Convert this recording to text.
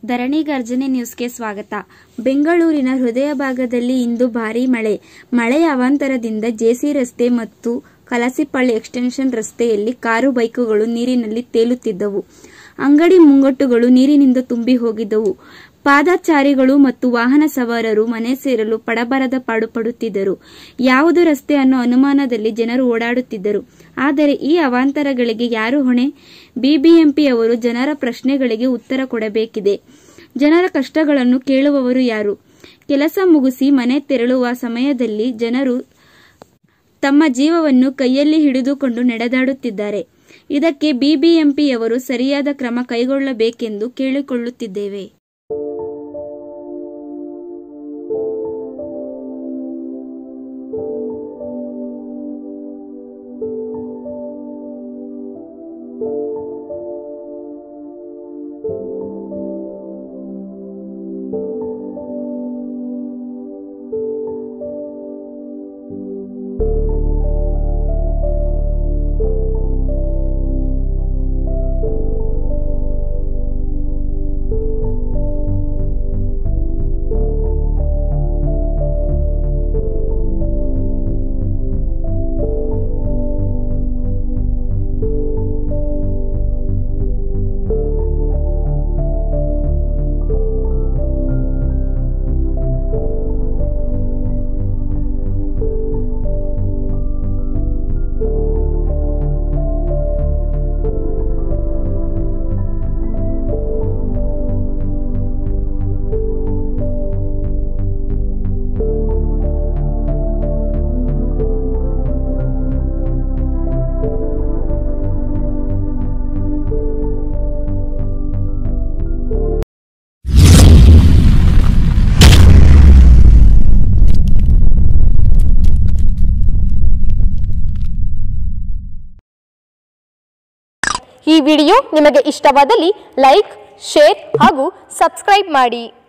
ಧರಣಿ ಗರ್ಜನೆ ನ್ಯೂಸ್ಗೆ ಸ್ವಾಗತ ಬೆಂಗಳೂರಿನ ಹೃದಯ ಭಾಗದಲ್ಲಿ ಇಂದು ಭಾರೀ ಮಳೆ ಮಳೆಯ ಅವಾಂತರದಿಂದ ಜೆಸಿ ರಸ್ತೆ ಮತ್ತು ಕಲಸಿಪಳ್ಳಿ ಎಕ್ಸ್ಟೆನ್ಷನ್ ರಸ್ತೆಯಲ್ಲಿ ಕಾರು ಬೈಕುಗಳು ನೀರಿನಲ್ಲಿ ತೇಲುತ್ತಿದ್ದವು ಅಂಗಡಿ ಮುಂಗಟ್ಟುಗಳು ನೀರಿನಿಂದ ತುಂಬಿ ಹೋಗಿದ್ದವು ಪಾದಚಾರಿಗಳು ಮತ್ತು ವಾಹನ ಸವಾರರು ಮನೆ ಸೇರಲು ಪಡಬರದ ಪಾಡು ಪಡುತ್ತಿದ್ದರು ಯಾವುದು ರಸ್ತೆ ಅನ್ನೋ ಅನುಮಾನದಲ್ಲಿ ಜನರು ಓಡಾಡುತ್ತಿದ್ದರು ಆದರೆ ಈ ಅವಾಂತರಗಳಿಗೆ ಯಾರು ಹೊಣೆ ಬಿಬಿಎಂಪಿಯವರು ಜನರ ಪ್ರಶ್ನೆಗಳಿಗೆ ಉತ್ತರ ಕೊಡಬೇಕಿದೆ ಜನರ ಕಷ್ಟಗಳನ್ನು ಕೇಳುವವರು ಯಾರು ಕೆಲಸ ಮುಗಿಸಿ ಮನೆ ತೆರಳುವ ಸಮಯದಲ್ಲಿ ಜನರು ತಮ್ಮ ಜೀವವನ್ನು ಕೈಯಲ್ಲಿ ಹಿಡಿದುಕೊಂಡು ನಡೆದಾಡುತ್ತಿದ್ದಾರೆ ಇದಕ್ಕೆ ಬಿಬಿಎಂಪಿಯವರು ಸರಿಯಾದ ಕ್ರಮ ಕೈಗೊಳ್ಳಬೇಕೆಂದು ಕೇಳಿಕೊಳ್ಳುತ್ತಿದ್ದೇವೆ ಈ ವಿಡಿಯೋ ನಿಮಗೆ ಇಷ್ಟವಾದಲ್ಲಿ ಲೈಕ್ ಶೇರ್ ಹಾಗೂ ಸಬ್ಸ್ಕ್ರೈಬ್ ಮಾಡಿ